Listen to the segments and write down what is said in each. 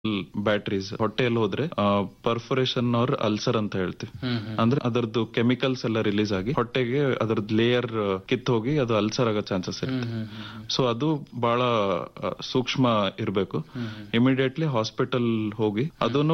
Batteries ಹೊಟ್ಟೆಯಲ್ಲಿ ಹೋದ್ರೆ perforation R ulcer ಅಂತ ಹೇಳ್ತೀವಿ ಹ್ಮ್ ಹ್ಮ್. ಅಂದ್ರೆ ಅದರದ್ದು ಕೆಮಿಕಲ್ಸ್ ಎಲ್ಲ ರಿಲೀಸ್ ಆಗಿ ಹೊಟ್ಟೆಗೆ ಅದರದ್ದು ಲೇಯರ್ ಕಿತ್ ಹೋಗಿ ಅದು ಅಲ್ಸರ್ ಆಗೋ ಚಾನ್ಸಸ್ ಇರುತ್ತೆ ಹ್ಮ್ ಹ್ಮ್ ಹ್ಮ್. ಸೊ ಅದು ಬಹಳ ಆ, ಸೂಕ್ಷ್ಮ ಇರಬೇಕು ಇಮಿಡಿಯೇಟ್ಲಿ ಹಾಸ್ಪಿಟಲ್ ಹೋಗಿ ಅದನ್ನು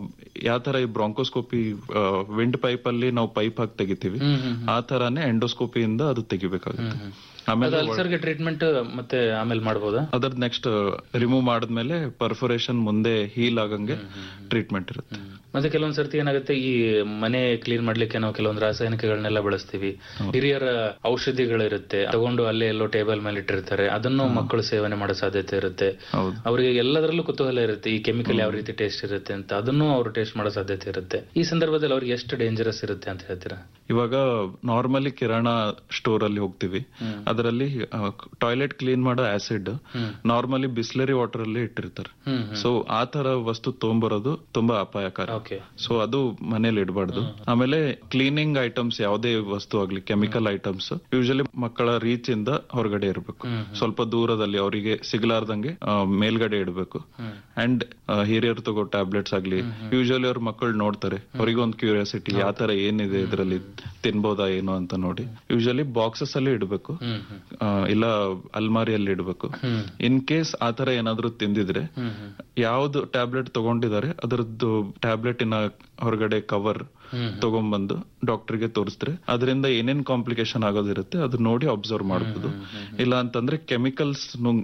ಯಾವ ತರ ಈ ಬ್ರಾಂಕೋಸ್ಕೋಪಿ ವಿಂಡ್ ಪೈಪ್ ಅಲ್ಲಿ ನಾವು ಪೈಪ್ ಹಾಕಿ ತೆಗಿತೀವಿ ಹ್ಮ್ ಹ್ಮ್ ಆ ತರಾನೇ ಎಂಡೋಸ್ಕೋಪಿಯಿಂದ ಅದು ತೆಗಿಬೇಕಾಗುತ್ತೆ ಆಮೇಲೆ ಅದು ಅಲ್ಸರ್ಗೆ ಟ್ರೀಟ್ಮೆಂಟ್ ಮತ್ತೆ ಆಮೇಲೆ ಮಾಡ್ಬೋದಾ ಅದರ್ ನೆಕ್ಸ್ಟ್ ರಿಮೂವ್ ಮಾಡಿದ್ಮೇಲೆ ಪರ್ಫೊರೇಷನ್ ಮುಂದೆ ಹೀಲ್ ಆಗಂಗೆ ಟ್ರೀಟ್ಮೆಂಟ್ ಇರುತ್ತೆ ಮತ್ತೆ ಕೆಲವೊಂದ್ ಸರ್ತಿ ಏನಾಗುತ್ತೆ ಈ ಮನೆ ಕ್ಲೀನ್ ಮಾಡ್ಲಿಕ್ಕೆ ನಾವು ಕೆಲವೊಂದು ರಾಸಾಯನಿಕಗಳನ್ನೆಲ್ಲ ಬಳಸ್ತೀವಿ ಹಿರಿಯರ ಔಷಧಿಗಳಿರುತ್ತೆ ತಗೊಂಡು ಅಲ್ಲೇ ಎಲ್ಲೋ ಟೇಬಲ್ ಮೇಲೆ ಇಟ್ಟಿರ್ತಾರೆ ಅದನ್ನು ಮಕ್ಕಳು ಸೇವನೆ ಮಾಡೋ ಸಾಧ್ಯತೆ ಇರುತ್ತೆ ಹೌದು ಅವರಿಗೆ ಎಲ್ಲದರಲ್ಲೂ ಕುತೂಹಲ ಇರುತ್ತೆ ಈ ಕೆಮಿಕಲ್ ಯಾವ ರೀತಿ ಟೇಸ್ಟ್ ಇರುತ್ತೆ ಅಂತ ಅದನ್ನು ಅವರು ಟೇಸ್ಟ್ ಮಾಡೋ ಸಾಧ್ಯತೆ ಇರುತ್ತೆ ಈ ಸಂದರ್ಭದಲ್ಲಿ ಅವ್ರಿಗೆ ಎಷ್ಟು ಡೇಂಜರಸ್ ಇರುತ್ತೆ ಅಂತ ಹೇಳ್ತೀರಾ ಇವಾಗ ನಾರ್ಮಲಿ ಕಿರಾಣ ಸ್ಟೋರ್ ಅಲ್ಲಿ ಹೋಗ್ತೀವಿ ಅದರಲ್ಲಿ ಟಾಯ್ಲೆಟ್ ಕ್ಲೀನ್ ಮಾಡೋ ಆಸಿಡ್ ನಾರ್ಮಲಿ ಬಿಸ್ಲರಿ ವಾಟರ್ ಅಲ್ಲಿ ಇಟ್ಟಿರ್ತಾರೆ ಹ್ಮ್ ಸೊ ಆ ತರ ವಸ್ತು ತೊಗೊಂಬರೋದು ತುಂಬಾ ಅಪಾಯಕಾರಿ ಓಕೆ ಸೊ ಅದು ಮನೇಲಿ ಇಡಬಾರ್ದು ಆಮೇಲೆ ಕ್ಲೀನಿಂಗ್ ಐಟಮ್ಸ್ ಯಾವುದೇ ವಸ್ತು ಆಗ್ಲಿ ಕೆಮಿಕಲ್ ಐಟಮ್ಸ್ ಯೂಶಲಿ ಮಕ್ಕಳ ರೀಚ್ ಇಂದ ಹೊರಗಡೆ ಇರಬೇಕು ಸ್ವಲ್ಪ ದೂರದಲ್ಲಿ ಅವರಿಗೆ ಸಿಗಲಾರ್ದಂಗೆ ಆ, ಮೇಲ್ಗಡೆ ಇಡಬೇಕು ಅಂಡ್ ಹಿರಿಯರು ತಗೋ ಟ್ಯಾಬ್ಲೆಟ್ಸ್ ಆಗ್ಲಿ ಯೂಶಲಿ ಅವ್ರ ಮಕ್ಕಳು ನೋಡ್ತಾರೆ ಅವರಿಗೆ ಒಂದು ಕ್ಯೂರಿಯಾಸಿಟಿ ಯಾವ ತರ ಏನಿದೆ ಇದರಲ್ಲಿ ತಿನ್ಬೋದಾ ಏನೋ ಅಂತ ನೋಡಿ ಯೂಶಲಿ ಬಾಕ್ಸಸ್ ಅಲ್ಲಿ ಇಡಬೇಕು ಹ್ಮ್ ಹ್ಮ್ ಇಲ್ಲ ಅಲ್ಮಾರಿಯಲ್ಲಿ ಇಡಬೇಕು ಹ್ಮ್ ಇನ್ ಕೇಸ್ ಆತರ ಏನಾದ್ರೂ ತಿಂದಿದ್ರೆ ಹ್ಮ್ ಹ್ಮ್ ಯಾವ್ದು ಟ್ಯಾಬ್ಲೆಟ್ ತಗೊಂಡಿದ್ದಾರೆ ಅದರದ್ದು ಟ್ಯಾಬ್ಲೆಟಿನ ಹೊರಗಡೆ ಕವರ್ ಹ್ಮ್. ತಗೊಂಡ್ಬಂದು ಡಾಕ್ಟರ್ಗೆ ತೋರಿಸಿದ್ರೆ ಅದರಿಂದ ಏನೇನ್ ಕಾಂಪ್ಲಿಕೇಶನ್ ಆಗೋದಿರುತ್ತೆ ಅದು ನೋಡಿ ಅಬ್ಸರ್ವ್ ಮಾಡಬಹುದು ಇಲ್ಲ ಅಂತಂದ್ರೆ ಕೆಮಿಕಲ್ಸ್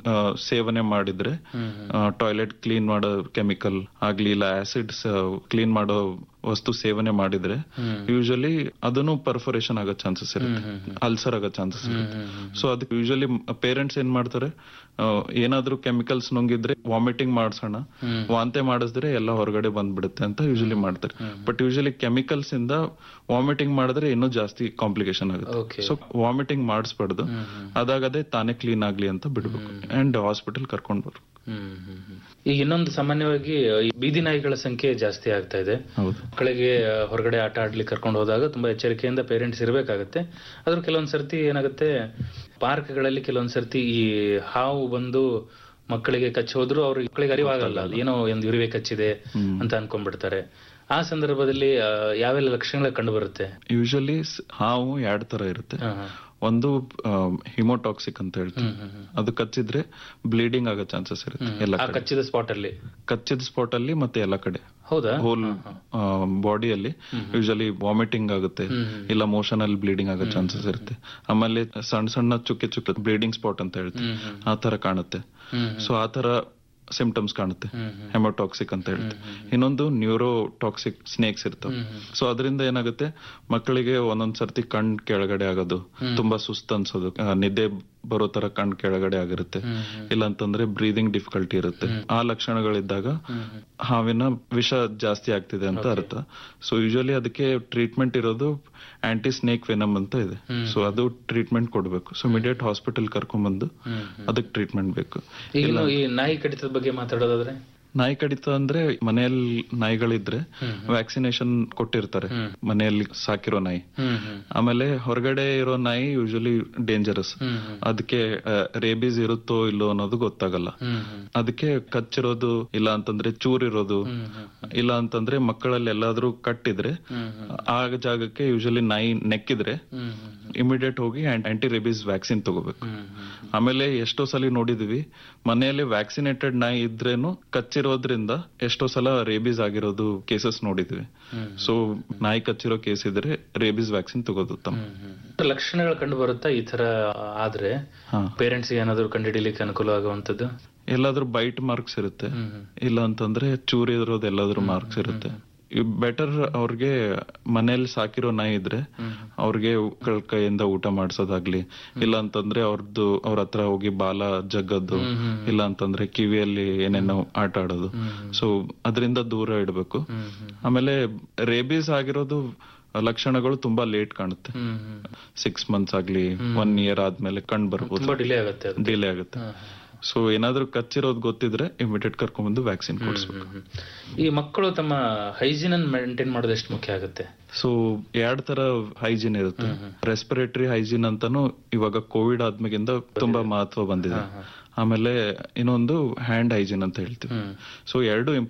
ಸೇವನೆ ಮಾಡಿದ್ರೆ ಟಾಯ್ಲೆಟ್ ಕ್ಲೀನ್ ಮಾಡೋ ಕೆಮಿಕಲ್ ಆಗ್ಲಿ ಇಲ್ಲ ಆಸಿಡ್ಸ್ ಕ್ಲೀನ್ ಮಾಡೋ ವಸ್ತು ಸೇವನೆ ಮಾಡಿದ್ರೆ ಯೂಶಲಿ ಅದನ್ನು ಪರ್ಫೊರೇಷನ್ ಆಗೋ ಚಾನ್ಸಸ್ ಇರುತ್ತೆ ಅಲ್ಸರ್ ಆಗೋ ಚಾನ್ಸಸ್ ಇರುತ್ತೆ ಸೊ ಅದಕ್ಕೆ ಯೂಶಲಿ ಪೇರೆಂಟ್ಸ್ ಏನ್ ಮಾಡ್ತಾರೆ ಆ, ಏನಾದ್ರೂ ಕೆಮಿಕಲ್ಸ್ ನುಂಗಿದ್ರೆ ವಾಮಿಟಿಂಗ್ ಮಾಡ್ಸೋಣ ವಾಂತಿ ಮಾಡಿಸಿದ್ರೆ ಎಲ್ಲ ಹೊರಗಡೆ ಬಂದ್ಬಿಡುತ್ತೆ ಅಂತ ಯೂಶಲಿ ಮಾಡ್ತಾರೆ ಬಟ್ ಯೂಶಲಿ ಕೆಮಿಕಲ್ಸ್ ಇಂದ ವಾಮಿಟಿಂಗ್ ಮಾಡಿದ್ರೆ ಇನ್ನೂ ಜಾಸ್ತಿ ಕಾಂಪ್ಲಿಕೇಶನ್ ಆಗುತ್ತೆ ಓಕೆ ಸೊ ವಾಮಿಟಿಂಗ್ ಮಾಡಿಸ್ಬಾರ್ದು ಅದಾಗದೆ ತಾನೇ ಕ್ಲೀನ್ ಆಗ್ಲಿ ಅಂತ ಬಿಡ್ಬೇಕು ಅಂಡ್ ಹಾಸ್ಪಿಟಲ್ ಕರ್ಕೊಂಡ್ ಬರ್ಬೇಕು ಹ್ಮ್ ಹ್ಮ್ ಹ್ಮ್. ಈಗ ಇನ್ನೊಂದು ಸಾಮಾನ್ಯವಾಗಿ ಈ ಬೀದಿ ನಾಯಿಗಳ ಸಂಖ್ಯೆ ಜಾಸ್ತಿ ಆಗ್ತಾ ಇದೆ ಹೌದು ಮಕ್ಕಳಿಗೆ ಆ, ಹೊರಗಡೆ ಆಟ ಆಡ್ಲಿಕ್ಕೆ ಕರ್ಕೊಂಡು ಹೋದಾಗ ತುಂಬಾ ಎಚ್ಚರಿಕೆಯಿಂದ ಪೇರೆಂಟ್ಸ್ ಇರಬೇಕಾಗುತ್ತೆ ಆದ್ರೂ ಕೆಲವೊಂದ್ ಸರ್ತಿ ಏನಾಗುತ್ತೆ ಪಾರ್ಕ್ಗಳಲ್ಲಿ ಕೆಲವೊಂದ್ ಸರ್ತಿ ಈ ಹಾವು ಬಂದು ಮಕ್ಕಳಿಗೆ ಕಚ್ಚಿ ಹೋದ್ರು ಅವ್ರಿಗೆ ಮಕ್ಕಳಿಗೆ ಅರಿವಾಗಲ್ಲ ಅದು ಏನೋ ಒಂದು ಇರುವೆ ಕಚ್ಚಿದೆ ಅಂತ ಅನ್ಕೊಂಡ್ಬಿಡ್ತಾರೆ ಆ ಸಂದರ್ಭದಲ್ಲಿ ಆ, ಯಾವೆಲ್ಲ ಲಕ್ಷಣಗಳು ಕಂಡು ಬರುತ್ತೆ ಯೂಶಲಿ ಹಾವು ಎರಡ್ ತರ ಇರುತ್ತೆ ಒಂದು ಹಿಮೋಟಾಕ್ಸಿಕ್ ಅಂತ ಹೇಳ್ತೀವಿ ಅದು ಕಚ್ಚಿದ್ರೆ ಬ್ಲೀಡಿಂಗ್ ಆಗೋ ಚಾನ್ಸಸ್ ಇರುತ್ತೆ ಎಲ್ಲ ಆ ಕಡೆ ಕಚ್ಚಿದ ಸ್ಪಾಟ್ ಅಲ್ಲಿ ಕಚ್ಚಿದ ಸ್ಪಾಟ್ ಅಲ್ಲಿ ಮತ್ತೆ ಎಲ್ಲ ಕಡೆ ಹೌದಾ ಹೋಲ್ ಬಾಡಿಯಲ್ಲಿ ಯೂಶಲಿ ವಾಮಿಟಿಂಗ್ ಆಗುತ್ತೆ ಇಲ್ಲ ಮೋಷನ್ ಅಲ್ಲಿ ಬ್ಲೀಡಿಂಗ್ ಆಗೋ ಚಾನ್ಸಸ್ ಇರುತ್ತೆ ಆಮೇಲೆ ಸಣ್ಣ ಸಣ್ಣ ಚುಕ್ಕೆ ಚುಕ್ಕೆ ಬ್ಲೀಡಿಂಗ್ ಸ್ಪಾಟ್ ಅಂತ ಹೇಳ್ತೀವಿ ಆ ತರ ಕಾಣುತ್ತೆ ಹ್ಮ್ ಸೊ ಆ ತರ ಸಿಂಪ್ಟಮ್ಸ್ ಕಾಣುತ್ತೆ ಹೆಮೋಟಾಕ್ಸಿಕ್ ಅಂತ ಹೇಳ್ತೀವಿ ಇನ್ನೊಂದು ನ್ಯೂರೋಟಾಕ್ಸಿಕ್ ಸ್ನೇಕ್ಸ್ ಇರ್ತವೆ ಸೊ ಅದರಿಂದ ಏನಾಗುತ್ತೆ ಮಕ್ಕಳಿಗೆ ಒಂದೊಂದ್ ಸರ್ತಿ ಕಣ್ ಕೆಳಗಡೆ ಆಗೋದು ತುಂಬಾ ಸುಸ್ತು ಅನ್ಸೋದು ಆ, ನಿದ್ದೆ ಬರೋ ತರ ಕಣ್ ಕೆಳಗಡೆ ಆಗಿರುತ್ತೆ ಇಲ್ಲ ಅಂತಂದ್ರೆ ಬ್ರೀದಿಂಗ್ ಡಿಫಿಕಲ್ಟಿ ಇರುತ್ತೆ ಆ ಲಕ್ಷಣಗಳಿದ್ದಾಗ ಹಾವಿನ ವಿಷ ಜಾಸ್ತಿ ಆಗ್ತಿದೆ ಅಂತ ಅರ್ಥ ಸೊ ಯೂಶಲಿ ಅದಕ್ಕೆ ಟ್ರೀಟ್ಮೆಂಟ್ ಇರೋದು ಆಂಟಿ ಸ್ನೇಕ್ ವೆನಮ್ ಅಂತ ಇದೆ ಸೊ ಅದು ಟ್ರೀಟ್ಮೆಂಟ್ ಕೊಡ್ಬೇಕು ಸೊ ಇಮಿಡಿಯೇಟ್ ಹಾಸ್ಪಿಟಲ್ ಕರ್ಕೊಂಡ್ ಬಂದು ಅದಕ್ಕೆ ಟ್ರೀಟ್ಮೆಂಟ್ ಬೇಕು ಈಗ ಇನ್ನು ಈ ನಾಯಿ ಕಡಿತದ ಬಗ್ಗೆ ಮಾತಾಡೋದಾದ್ರೆ ನಾಯಿ ಕಡಿತ ಅಂದ್ರೆ ಮನೆಯಲ್ಲಿ ನಾಯಿಗಳಿದ್ರೆ ವ್ಯಾಕ್ಸಿನೇಷನ್ ಕೊಟ್ಟಿರ್ತಾರೆ ಮನೆಯಲ್ಲಿ ಸಾಕಿರೋ ನಾಯಿ ಹ್ಮ್ ಹ್ಮ್ ಆಮೇಲೆ ಹೊರಗಡೆ ಇರೋ ನಾಯಿ ಯೂಶಲಿ ಡೇಂಜರಸ್ ಹ್ಮ್ ಅದಕ್ಕೆ ರೇಬೀಸ್ ಇರುತ್ತೋ ಇಲ್ಲೋ ಅನ್ನೋದು ಗೊತ್ತಾಗಲ್ಲ ಹ್ಮ್ ಹ್ಮ್ ಅದಕ್ಕೆ ಕಚ್ಚಿರೋದು ಇಲ್ಲ ಅಂತಂದ್ರೆ ಚೂರಿರೋದು ಇಲ್ಲ ಅಂತಂದ್ರೆ ಮಕ್ಕಳಲ್ಲಿ ಎಲ್ಲಾದ್ರೂ ಕಟ್ಟಿದ್ರೆ ಆ ಜಾಗಕ್ಕೆ ಯೂಶಲಿ ನಾಯಿ ನೆಕ್ಕಿದ್ರೆ ಹ್ಮ್ ಇಮಿಡಿಯೇಟ್ ಹೋಗಿ ಆಂಟಿ ರೇಬೀಸ್ ವ್ಯಾಕ್ಸಿನ್ ತಗೋಬೇಕು ಹ್ಮ್ ಆಮೇಲೆ ಎಷ್ಟೋ ಸಲ ನೋಡಿದೀವಿ ಮನೆಯಲ್ಲಿ ವ್ಯಾಕ್ಸಿನೇಟೆಡ್ ನಾಯಿ ಇದ್ರೇನು ಕಚ್ಚಿರೋದ್ರಿಂದ ಎಷ್ಟೋ ಸಲ ರೇಬೀಸ್ ಆಗಿರೋದು ಕೇಸಸ್ ನೋಡಿದ್ವಿ ಸೊ ನಾಯಿ ಕಚ್ಚಿರೋ ಕೇಸ್ ಇದ್ರೆ ರೇಬೀಸ್ ವ್ಯಾಕ್ಸಿನ್ ತಗೋದು ಉತ್ತಮ ಹ್ಮ್. ಲಕ್ಷಣಗಳು ಕಂಡು ಬರುತ್ತಾ ಈ ತರ ಆದ್ರೆ ಹಾ ಪೇರೆಂಟ್ಸ್ ಏನಾದ್ರು ಕಂಡುಹಿಡಿಲಿಕ್ಕೆ ಅನುಕೂಲ ಆಗುವಂತದ್ದು ಎಲ್ಲಾದ್ರೂ ಬೈಟ್ ಮಾರ್ಕ್ಸ್ ಇರುತ್ತೆ ಹ್ಮ್ ಹ್ಮ್. ಇಲ್ಲ ಅಂತಂದ್ರೆ ಚೂರಿ ಇರೋದು ಎಲ್ಲಾದ್ರೂ ಮಾರ್ಕ್ಸ್ ಇರುತ್ತೆ ಬೆಟರ್ ಅವ್ರಿಗೆ ಮನೇಲಿ ಸಾಕಿರೋ ನಾಯಿ ಇದ್ರೆ ಅವ್ರಿಗೆ ಮಕ್ಕಳ ಕೈಯಿಂದ ಊಟ ಮಾಡ್ಸೋದಾಗ್ಲಿ ಇಲ್ಲ ಅಂತಂದ್ರೆ ಅವ್ರದ್ದು ಅವ್ರ ಹತ್ರ ಹೋಗಿ ಬಾಲ ಜಗ್ಗದ್ದು ಇಲ್ಲ ಅಂತಂದ್ರೆ ಕಿವಿಯಲ್ಲಿ ಏನೇನೋ ಆಟ ಆಡೋದು ಸೊ ಅದರಿಂದ ದೂರ ಇಡಬೇಕು ಆಮೇಲೆ ರೇಬೀಸ್ ಆಗಿರೋದು ಲಕ್ಷಣಗಳು ತುಂಬಾ ಲೇಟ್ ಕಾಣುತ್ತೆ ಹ್ಮ್ ಹ್ಮ್. ಸಿಕ್ಸ್ ಮಂತ್ಸ್ ಆಗ್ಲಿ ಒನ್ ಇಯರ್ ಆದ್ಮೇಲೆ ಕಂಡು ಬರ್ಬೋದು ತುಂಬಾ ಡಿಲೇ ಆಗುತ್ತೆ ಅದು ಡಿಲೇ ಆಗುತ್ತೆ ಸೊ ಏನಾದ್ರೂ ಕಚ್ಚಿರೋದು ಗೊತ್ತಿದ್ರೆ ಇಮಿಡಿಯೇಟ್ ಕರ್ಕೊಂಡ್ಬಂದು ವ್ಯಾಕ್ಸಿನ್ ಕೊಡಿಸ್ಬೇಕು ಹ್ಮ್. ಈ ಮಕ್ಕಳು ತಮ್ಮ ಹೈಜೀನ್ ಅನ್ನು ಮೇಂಟೈನ್ ಮಾಡೋದು ಎಷ್ಟು ಮುಖ್ಯ ಆಗುತ್ತೆ ಸೊ ಎರಡ್ ತರ ಹೈಜೀನ್ ಇರುತ್ತೆ ರೆಸ್ಪಿರೇಟರಿ ಹೈಜೀನ್ ಅಂತಾನು ಇವಾಗ ಕೋವಿಡ್ ಆದ್ಮೇಗಿಂದ ತುಂಬಾ ಮಹತ್ವ ಬಂದಿದೆ ಆಮೇಲೆ ಇನ್ನೊಂದು ಹ್ಯಾಂಡ್ ಹೈಜೀನ್ ಅಂತ ಹೇಳ್ತೀವಿ ಸೊ ಎರಡು